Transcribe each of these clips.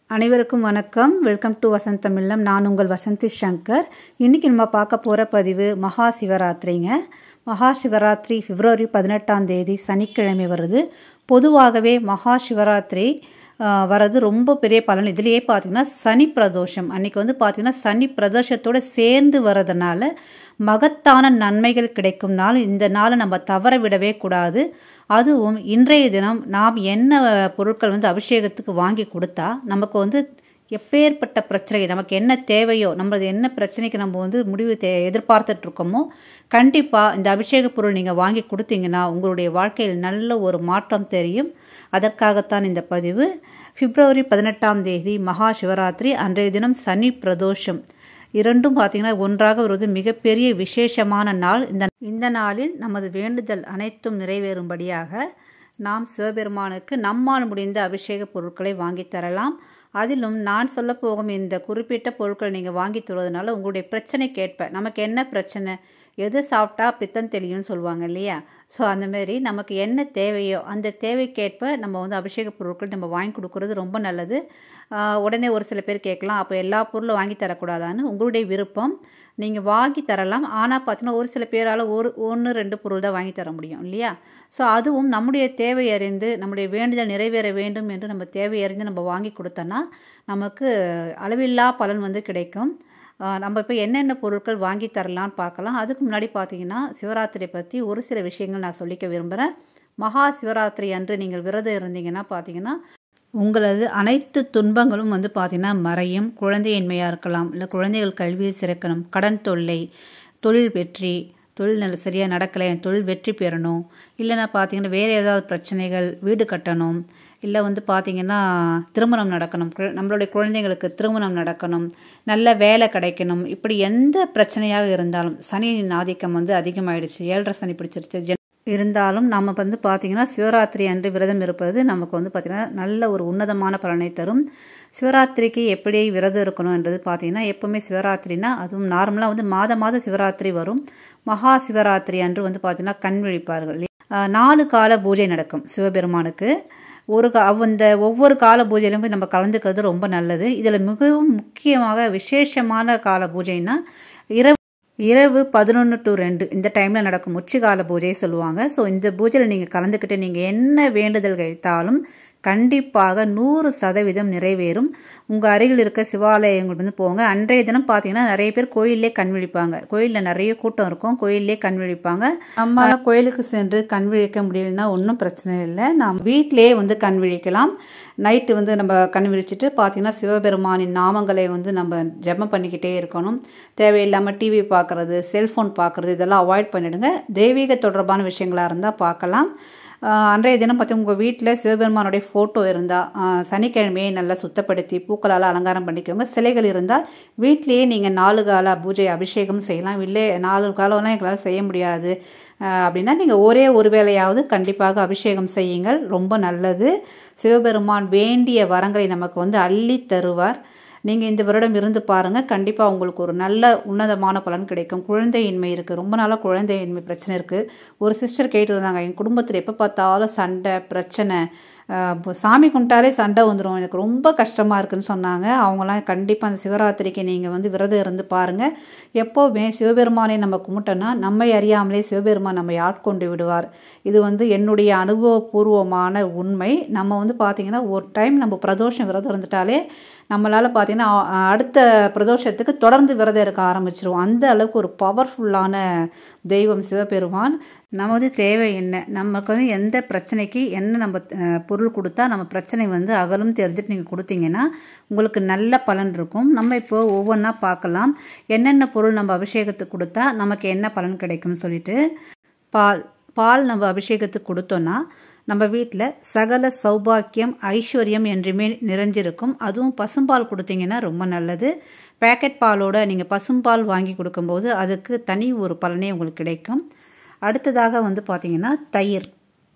அனைவருக்கும் வணக்கம் welcome to Vasanth தமிழம் நான் உங்கள் வசந்தி சங்கர் இன்னைக்கு நம்ம பார்க்க போகிற பதிவு மகா சிவராத்திரிங்க மகா சிவராத்திரி பிப்ரவரி பதினெட்டாம் தேதி சனிக்கிழமை வருது பொதுவாகவே மகா சிவராத்திரி ஆஹ், வர்றது ரொம்ப பெரிய பலன் இதுலேயே பார்த்தீங்கன்னா சனி பிரதோஷம் அன்னைக்கு வந்து பார்த்தீங்கன்னா சனி பிரதோஷத்தோட சேர்ந்து வர்றதுனால மகத்தான நன்மைகள் கிடைக்கும் நாள் இந்த நாளை நம்ம தவற விடவே கூடாது அதுவும் இன்றைய தினம் நாம் என்ன பொருட்கள் வந்து அபிஷேகத்துக்கு வாங்கி கொடுத்தா நமக்கு வந்து எப்பேற்பட்ட பிரச்சனை நமக்கு என்ன தேவையோ நம்மளது என்ன பிரச்சனைக்கு நம்ம வந்து முடிவு தே எதிர்பார்த்துட்டு இருக்கோமோ கண்டிப்பாக இந்த அபிஷேக பொருள் நீங்கள் வாங்கி கொடுத்தீங்கன்னா உங்களுடைய வாழ்க்கையில் நல்ல ஒரு மாற்றம் தெரியும் அதற்காகத்தான் இந்த பதிவு பிப்ரவரி பதினெட்டாம் தேதி மகா சிவராத்திரி அன்றைய தினம் சனி பிரதோஷம் இரண்டும் பார்த்தீங்கன்னா ஒன்றாக வருவது மிகப்பெரிய விசேஷமான நாள் இந்த இந்த நாளில் நமது வேண்டுதல் அனைத்தும் நிறைவேறும்படியாக நாம் சிவபெருமானுக்கு நம்மால் முடிந்த அபிஷேக பொருட்களை வாங்கித் தரலாம் அதிலும் நான் சொல்ல போகும் இந்த குறிப்பிட்ட பொருட்களை நீங்கள் வாங்கி தருவதனால உங்களுடைய பிரச்சனைக்கேற்ப நமக்கு என்ன பிரச்சனை எது சாப்பிட்டா பித்தம் தெளியும்னு சொல்லுவாங்க இல்லையா ஸோ அந்த மாதிரி நமக்கு என்ன தேவையோ அந்த தேவைக்கேற்ப நம்ம வந்து அபிஷேக பொருட்கள் நம்ம வாங்கி கொடுக்கறது ரொம்ப நல்லது ஆஹ் உடனே ஒரு சில பேர் கேட்கலாம் அப்போ எல்லா பொருளும் வாங்கி தரக்கூடாதான்னு உங்களுடைய விருப்பம் நீங்கள் வாங்கி தரலாம் ஆனால் பார்த்தீங்கன்னா ஒரு சில பேரால் ஒரு ஒன்று ரெண்டு பொருள் தான் வாங்கி தர முடியும் இல்லையா ஸோ அதுவும் நம்முடைய தேவை அறிந்து நம்முடைய வேண்டுதல் நிறைவேற வேண்டும் என்று நம்ம தேவை அறிந்து நம்ம வாங்கி கொடுத்தோன்னா நமக்கு அளவில்லா பலன் வந்து கிடைக்கும் ஆஹ் நம்ம இப்போ என்னென்ன பொருட்கள் வாங்கி தரலான்னு பார்க்கலாம் அதுக்கு முன்னாடி பார்த்தீங்கன்னா சிவராத்திரியை பற்றி ஒரு சில விஷயங்கள் நான் சொல்லிக்க விரும்புகிறேன் மகா சிவராத்திரி அன்று நீங்கள் விரதம் இருந்தீங்கன்னா பார்த்தீங்கன்னா உங்களது அனைத்து துன்பங்களும் வந்து பார்த்தீங்கன்னா மறையும் குழந்தையின்மையாக இருக்கலாம் இல்லை குழந்தைகள் கல்வியில் சிறக்கணும் கடன் தொல்லை தொழில் வெற்றி தொழில் நல்ல சரியாக நடக்கலை என் தொழில் வெற்றி பெறணும் இல்லைன்னா பார்த்தீங்கன்னா வேறு ஏதாவது பிரச்சனைகள் வீடு கட்டணும் இல்லை வந்து பார்த்தீங்கன்னா திருமணம் நடக்கணும் கு- நம்மளுடைய குழந்தைங்களுக்கு திருமணம் நடக்கணும் நல்ல வேலை கிடைக்கணும் இப்படி எந்த பிரச்சனையாக இருந்தாலும் சனியின் ஆதிக்கம் வந்து அதிகமாயிடுச்சு ஏழரை சனி பிடிச்சிருச்சு ஜென் இருந்தாலும் நம்ம வந்து பார்த்தீங்கன்னா சிவராத்திரி அன்று விரதம் இருப்பது நமக்கு வந்து பார்த்தீங்கன்னா நல்ல ஒரு உன்னதமான பலனை தரும் சிவராத்திரிக்கு எப்படி விரதம் இருக்கணும்ன்றது பார்த்தீங்கன்னா எப்பவுமே சிவராத்திரினா அதுவும் நார்மலாக வந்து மாத மாத சிவராத்திரி வரும் மகா சிவராத்திரி அன்று வந்து பார்த்தீங்கன்னா கண் விழிப்பார்கள் ஆஹ் நாலு கால பூஜை நடக்கும் சிவபெருமானுக்கு ஒரு கா அந்த ஒவ்வொரு கால பூஜையிலும் போய் நம்ம கலந்துக்கிறது ரொம்ப நல்லது இதில் மிகவும் முக்கியமாக விசேஷமான கால பூஜைன்னா இரவு இரவு பதினொன்று டு ரெண்டு இந்த டைமில் நடக்கும் உச்சிகால பூஜையை சொல்லுவாங்க ஸோ இந்த பூஜையில் நீங்கள் கலந்துக்கிட்டு நீங்கள் என்ன வேண்டுதல் வைத்தாலும் கண்டிப்பாக நூறு சதவீதம் நிறைவேறும் உங்கள் அருகில் இருக்க சிவாலயங்கள் வந்து போங்க அன்றைய தினம் பார்த்தீங்கன்னா நிறைய பேர் கோயிலே கண் விழிப்பாங்க கோயிலில் நிறைய கூட்டம் இருக்கும் கோயிலே கண் விழிப்பாங்க நம்மளால் கோயிலுக்கு சென்று கண் விழிக்க முடியலன்னா ஒன்றும் பிரச்சனை இல்லை நாம் வீட்டிலேயே வந்து கண் விழிக்கலாம் நைட்டு வந்து நம்ம கண் விழிச்சிட்டு பார்த்தீங்கன்னா சிவபெருமானின் நாமங்களை வந்து நம்ம ஜெபம் பண்ணிக்கிட்டே இருக்கணும் தேவையில்லாமல் டிவி பார்க்குறது செல்ஃபோன் பார்க்குறது இதெல்லாம் அவாய்ட் பண்ணிடுங்க தெய்வீக தொடர்பான விஷயங்களாக இருந்தால் பார்க்கலாம் ஆஹ் அன்றைய தினம் பார்த்து உங்கள் வீட்டில் சிவபெருமானுடைய ஃபோட்டோ இருந்தால் சனிக்கிழமையை நல்லா சுத்தப்படுத்தி பூக்களால் அலங்காரம் பண்ணிக்கோங்க சிலைகள் இருந்தால் வீட்டிலேயே நீங்கள் நாலு கால பூஜை அபிஷேகம் செய்யலாம் இல்லை நாலு காலம்லாம் எங்களால் செய்ய முடியாது ஆஹ் அப்படின்னா நீங்கள் ஒரே ஒரு வேளையாவது கண்டிப்பாக அபிஷேகம் செய்யுங்கள் ரொம்ப நல்லது சிவபெருமான் வேண்டிய வரங்களை நமக்கு வந்து அள்ளி தருவார் நீங்கள் இந்த வருடம் இருந்து பாருங்கள் கண்டிப்பாக உங்களுக்கு ஒரு நல்ல உன்னதமான பலன் கிடைக்கும் குழந்தையின்மை இருக்குது ரொம்ப நாளாக குழந்தையின்மை பிரச்சனை இருக்குது ஒரு சிஸ்டர் கேட்டு இருந்தாங்க என் குடும்பத்தில் எப்போ பார்த்தாலும் சண்டை பிரச்சனை ஆஹ் இப்போ சாமி கும்பிட்டாலே சண்டை வந்துடும் எனக்கு ரொம்ப கஷ்டமாக இருக்குன்னு சொன்னாங்க அவங்களாம் கண்டிப்பாக அந்த சிவராத்திரிக்கு நீங்கள் வந்து விரதம் இருந்து பாருங்கள் எப்போவுமே சிவபெருமானை நம்ம கும்பிட்டோன்னா நம்மை அறியாமலே சிவபெருமான் நம்மை ஆட்கொண்டு விடுவார் இது வந்து என்னுடைய அனுபவபூர்வமான உண்மை நம்ம வந்து பார்த்திங்கன்னா ஒரு டைம் நம்ம பிரதோஷம் விரதம் இருந்துட்டாலே நம்மளால் பார்த்தீங்கன்னா அ- அடுத்த பிரதோஷத்துக்கு தொடர்ந்து விரதம் இருக்க ஆரம்பிச்சிருவோம் அந்த அளவுக்கு ஒரு பவர்ஃபுல்லான தெய்வம் சிவபெருமான் நமது தேவை என்ன நமக்கு வந்து எந்த பிரச்சனைக்கு என்ன நம்ம அஹ், பொருள் கொடுத்தா நம்ம பிரச்சனை வந்து அகலும் தெரிஞ்சுட்டு நீங்கள் கொடுத்தீங்கன்னா உங்களுக்கு நல்ல பலன் இருக்கும் நம்ம இப்போ ஒவ்வொன்றா பார்க்கலாம் என்னென்ன பொருள் நம்ம அபிஷேகத்துக்கு கொடுத்தா நமக்கு என்ன பலன் கிடைக்கும்னு சொல்லிட்டு பால் பால் நம்ம அபிஷேகத்துக்கு கொடுத்தோன்னா நம்ம வீட்டில் சகல சௌபாக்கியம் ஐஸ்வர்யம் என்றுமே நிறைஞ்சிருக்கும் அதுவும் பசும்பால் கொடுத்தீங்கன்னா ரொம்ப நல்லது பேக்கெட் பாலோட நீங்கள் பசும்பால் வாங்கி கொடுக்கும்போது அதுக்கு தனி ஒரு பலனே உங்களுக்கு கிடைக்கும் அடுத்ததாக வந்து பார்த்தீங்கன்னா தயிர்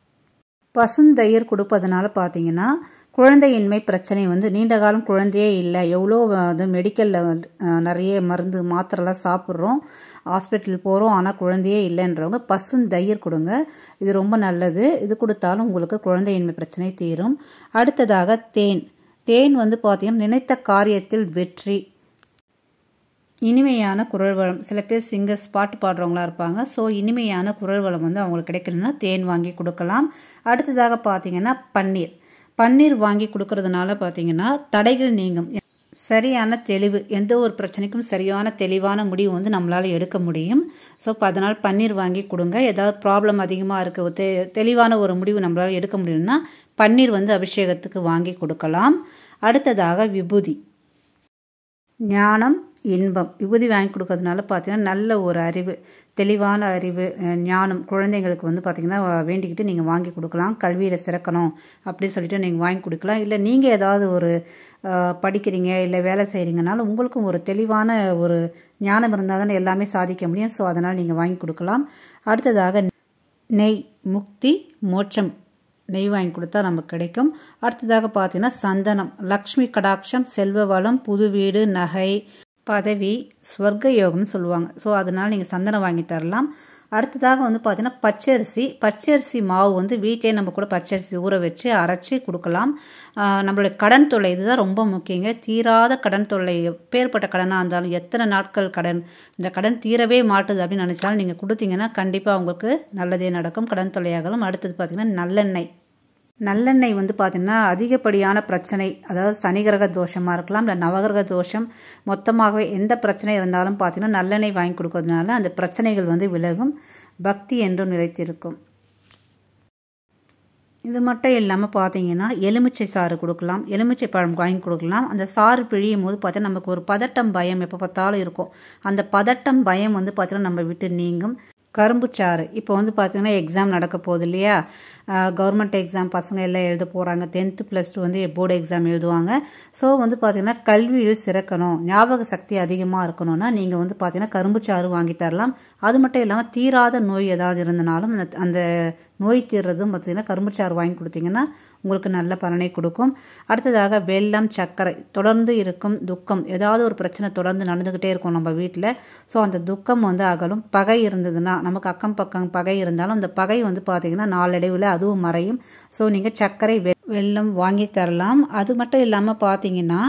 பசுந்தயிர் கொடுப்பதனால பார்த்தீங்கன்னா குழந்தையின்மை பிரச்சனை வந்து நீண்ட காலம் குழந்தையே இல்லை எவ்வளோ வந்து மெடிக்கலில் நிறைய மருந்து மாத்திரைலாம் சாப்பிட்றோம் ஹாஸ்பிட்டல் போகிறோம் ஆனால் குழந்தையே இல்லைன்றவங்க பசுந்தயிர் கொடுங்க இது ரொம்ப நல்லது இது கொடுத்தாலும் உங்களுக்கு குழந்தையின்மை பிரச்சனை தீரும் அடுத்ததாக தேன் தேன் வந்து பார்த்தீங்கன்னா நினைத்த காரியத்தில் வெற்றி இனிமையான குரல் வளம் சில பேர் சிங்கர்ஸ் பாட்டு பாடுறவங்களா இருப்பாங்க ஸோ இனிமையான குரல் வளம் வந்து அவங்களுக்கு கிடைக்கணும்னா தேன் வாங்கி கொடுக்கலாம் அடுத்ததாக பார்த்தீங்கன்னா பன்னீர் பன்னீர் வாங்கி கொடுக்கறதுனால பார்த்தீங்கன்னா தடைகள் நீங்கும் சரியான தெளிவு எந்த ஒரு பிரச்சனைக்கும் சரியான தெளிவான முடிவு வந்து நம்மளால் எடுக்க முடியும் ஸோ இப்போ அதனால் பன்னீர் வாங்கி கொடுங்க ஏதாவது ப்ராப்ளம் அதிகமாக இருக்க தெ தெளிவான ஒரு முடிவு நம்மளால் எடுக்க முடியும்னா பன்னீர் வந்து அபிஷேகத்துக்கு வாங்கி கொடுக்கலாம் அடுத்ததாக விபூதி ஞானம் இன்பம் விபூதி வாங்கி கொடுக்கறதுனால பார்த்தீங்கன்னா நல்ல ஒரு அறிவு தெளிவான அறிவு ஞானம் குழந்தைங்களுக்கு வந்து பார்த்திங்கன்னா வேண்டிக்கிட்டு நீங்கள் வாங்கி கொடுக்கலாம் கல்வியில் சிறக்கணும் அப்படின்னு சொல்லிட்டு நீங்கள் வாங்கி கொடுக்கலாம் இல்லை நீங்கள் ஏதாவது ஒரு படிக்கிறீங்க இல்லை வேலை செய்கிறீங்கனாலும் உங்களுக்கும் ஒரு தெளிவான ஒரு ஞானம் இருந்தால் தானே எல்லாமே சாதிக்க முடியும் ஸோ அதனால் நீங்கள் வாங்கி கொடுக்கலாம் அடுத்ததாக நெய் முக்தி மோட்சம் நெய் வாங்கி கொடுத்தா நமக்கு கிடைக்கும் அடுத்ததாக பார்த்தீங்கன்னா சந்தனம் லக்ஷ்மி கடாட்சம் செல்வ வளம் புது வீடு நகை பதவி ஸ்வர்க்க யோகம்னு சொல்லுவாங்க ஸோ அதனால் நீங்கள் சந்தனம் வாங்கி தரலாம் அடுத்ததாக வந்து பார்த்தீங்கன்னா பச்சரிசி பச்சரிசி மாவு வந்து வீட்டிலே நம்ம கூட பச்சரிசி ஊற வச்சு அரைச்சி கொடுக்கலாம் நம்மளுடைய கடன் தொல்லை இதுதான் ரொம்ப முக்கியங்க தீராத கடன் தொல்லை எப்பேற்பட்ட கடனாக இருந்தாலும் எத்தனை நாட்கள் கடன் இந்த கடன் தீரவே மாட்டுது அப்படின்னு நினச்சாலும் நீங்கள் கொடுத்தீங்கன்னா கண்டிப்பாக உங்களுக்கு நல்லதே நடக்கும் கடன் தொல்லையாகலாம் அடுத்தது பார்த்திங்கன்னா நல்லெண்ணெய் நல்லெண்ணெய் வந்து பார்த்திங்கன்னா அதிகப்படியான பிரச்சனை அதாவது சனிகிரக தோஷமாக இருக்கலாம் இல்லை நவகிரக தோஷம் மொத்தமாகவே எந்த பிரச்சனை இருந்தாலும் பார்த்திங்கன்னா நல்லெண்ணெய் வாங்கி கொடுக்கறதுனால அந்த பிரச்சனைகள் வந்து விலகும் பக்தி என்றும் நிலைத்திருக்கும் இது மட்டும் இல்லாமல் பார்த்தீங்கன்னா எலுமிச்சை சாறு கொடுக்கலாம் எலுமிச்சை பழம் வாங்கி கொடுக்கலாம் அந்த சாறு பிழியும் போது பார்த்தா நமக்கு ஒரு பதட்டம் பயம் எப்போ பார்த்தாலும் இருக்கும் அந்த பதட்டம் பயம் வந்து பார்த்தீங்கன்னா நம்ம விட்டு நீங்கும் கரும்புச்சாறு இப்போ வந்து பார்த்திங்கன்னா எக்ஸாம் நடக்க போகுது இல்லையா கவர்மெண்ட் எக்ஸாம் பசங்க எல்லாம் எழுத போகிறாங்க டென்த்து ப்ளஸ் டூ வந்து போர்டு எக்ஸாம் எழுதுவாங்க ஸோ வந்து பார்த்திங்கன்னா கல்வியில் சிறக்கணும் ஞாபக சக்தி அதிகமாக இருக்கணும்னா நீங்கள் வந்து பார்த்திங்கன்னா கரும்புச்சாறு வாங்கி தரலாம் அது மட்டும் இல்லாமல் தீராத நோய் ஏதாவது இருந்தனாலும் அந்த அந்த நோய் தீர்றதும் பார்த்திங்கன்னா கரும்புச்சாறு வாங்கி கொடுத்தீங்கன்னா உங்களுக்கு நல்ல பலனை கொடுக்கும் அடுத்ததாக வெள்ளம் சர்க்கரை தொடர்ந்து இருக்கும் துக்கம் ஏதாவது ஒரு பிரச்சனை தொடர்ந்து நடந்துக்கிட்டே இருக்கும் நம்ம வீட்டில் ஸோ அந்த துக்கம் வந்து அகலும் பகை இருந்ததுன்னா நமக்கு அக்கம் பக்கம் பகை இருந்தாலும் அந்த பகை வந்து பார்த்திங்கன்னா நாளடைவில் அதுவும் மறையும் ஸோ நீங்கள் சர்க்கரை வெள்ளம் வாங்கி தரலாம் அது மட்டும் இல்லாமல் பார்த்தீங்கன்னா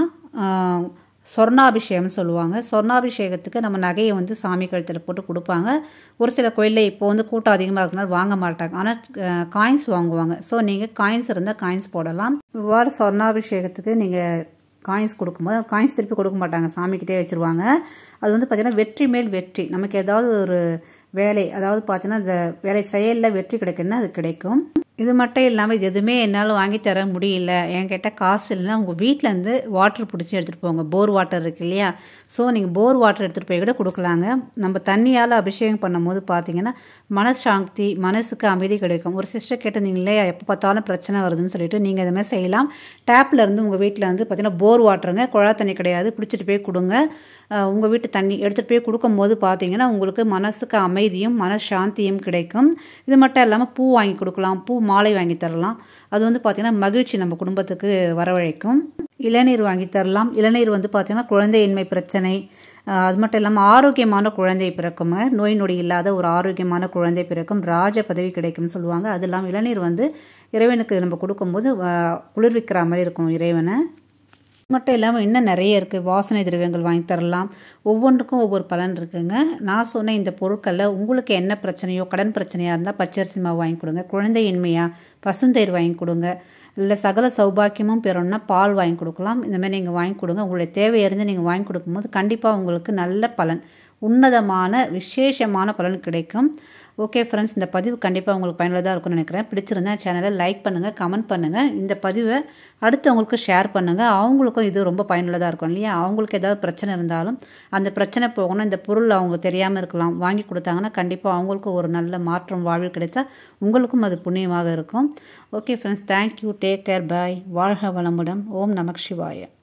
சொர்ணாபிஷேகம்னு சொல்லுவாங்க சொர்ணாபிஷேகத்துக்கு நம்ம நகையை வந்து சாமி கழுத்தில் போட்டு கொடுப்பாங்க ஒரு சில கோயிலில் இப்போ வந்து கூட்டம் அதிகமாக இருக்கனால வாங்க மாட்டாங்க ஆனால் காயின்ஸ் வாங்குவாங்க ஸோ நீங்கள் காயின்ஸ் இருந்தால் காயின்ஸ் போடலாம் இவ்வாறு சொர்ணாபிஷேகத்துக்கு நீங்கள் காயின்ஸ் கொடுக்கும்போது காயின்ஸ் திருப்பி கொடுக்க மாட்டாங்க சாமிக்கிட்டே வச்சுருவாங்க அது வந்து பார்த்திங்கன்னா வெற்றி மேல் வெற்றி நமக்கு ஏதாவது ஒரு வேலை அதாவது பார்த்தீங்கன்னா இந்த வேலை செயலில் வெற்றி கிடைக்குன்னா அது கிடைக்கும் இது மட்டும் இல்லாமல் இது எதுவுமே என்னால் வாங்கி தர முடியல என்கிட்ட காசு இல்லைன்னா உங்கள் வீட்டிலேருந்து வாட்டர் பிடிச்சி எடுத்துகிட்டு போங்க போர் வாட்டர் இருக்கு இல்லையா ஸோ நீங்கள் போர் வாட்டர் எடுத்துகிட்டு போய் கூட கொடுக்கலாங்க நம்ம தண்ணியால் அபிஷேகம் பண்ணும்போது பார்த்தீங்கன்னா மனசாந்தி மனசுக்கு அமைதி கிடைக்கும் ஒரு சிஸ்டர் கேட்டிருந்தீங்களே எப்போ பார்த்தாலும் பிரச்சனை வருதுன்னு சொல்லிட்டு நீங்கள் இதுமாதிரி செய்யலாம் டேப்பில் இருந்து உங்கள் வீட்டில் வந்து பார்த்தீங்கன்னா போர் வாட்டருங்க குழா தண்ணி கிடையாது பிடிச்சிட்டு போய் கொடுங்க உங்கள் வீட்டு தண்ணி எடுத்துகிட்டு போய் கொடுக்கும்போது பார்த்தீங்கன்னா உங்களுக்கு மனசுக்கு அமைதியும் மனசாந்தியும் கிடைக்கும் இது மட்டும் இல்லாமல் பூ வாங்கி கொடுக்கலாம் பூ மாலை வாங்கி தரலாம் அது வந்து பார்த்திங்கன்னா மகிழ்ச்சி நம்ம குடும்பத்துக்கு வரவழைக்கும் இளநீர் வாங்கி தரலாம் இளநீர் வந்து பார்த்திங்கன்னா குழந்தையின்மை பிரச்சனை அது மட்டும் இல்லாமல் ஆரோக்கியமான குழந்தை பிறக்கும் நோய் நொடி இல்லாத ஒரு ஆரோக்கியமான குழந்தை பிறக்கும் ராஜ பதவி கிடைக்கும்னு சொல்லுவாங்க அது இல்லாமல் இளநீர் வந்து இறைவனுக்கு நம்ம கொடுக்கும்போது குளிர்விக்கிற மாதிரி இருக்கும் இறைவனை மட்டும் இல்லாமல் இன்னும் நிறைய இருக்குது வாசனை திரவியங்கள் வாங்கி தரலாம் ஒவ்வொன்றுக்கும் ஒவ்வொரு பலன் இருக்குங்க நான் சொன்ன இந்த பொருட்களில் உங்களுக்கு என்ன பிரச்சனையோ கடன் பிரச்சனையாக இருந்தால் பச்சரிசி மாவு வாங்கி கொடுங்க குழந்தையின்மையா பசுந்தயிர் வாங்கி கொடுங்க இல்லை சகல சௌபாக்கியமும் பெறணும்னா பால் வாங்கி கொடுக்கலாம் இந்த மாதிரி நீங்கள் வாங்கி கொடுங்க உங்களுடைய தேவை அறிந்து நீங்கள் வாங்கி கொடுக்கும்போது கண்டிப்பாக உங்களுக்கு நல்ல பலன் உன்னதமான விசேஷமான பலன் கிடைக்கும் ஓகே ஃப்ரெண்ட்ஸ் இந்த பதிவு கண்டிப்பாக உங்களுக்கு பயனுள்ளதாக இருக்கும்னு நினைக்கிறேன் பிடிச்சிருந்தா சேனலை லைக் பண்ணுங்கள் கமெண்ட் பண்ணுங்கள் இந்த பதிவை அடுத்தவங்களுக்கு ஷேர் பண்ணுங்கள் அவங்களுக்கும் இது ரொம்ப பயனுள்ளதாக இருக்கும் இல்லையா அவங்களுக்கு ஏதாவது பிரச்சனை இருந்தாலும் அந்த பிரச்சனை போகணும் இந்த பொருள் அவங்க தெரியாமல் இருக்கலாம் வாங்கி கொடுத்தாங்கன்னா கண்டிப்பாக அவங்களுக்கும் ஒரு நல்ல மாற்றம் வாழ்வில் கிடைத்தா உங்களுக்கும் அது புண்ணியமாக இருக்கும் okay friends thank you take care bye வாழ்க வளமுடன் ஓம் நமக் சிவாய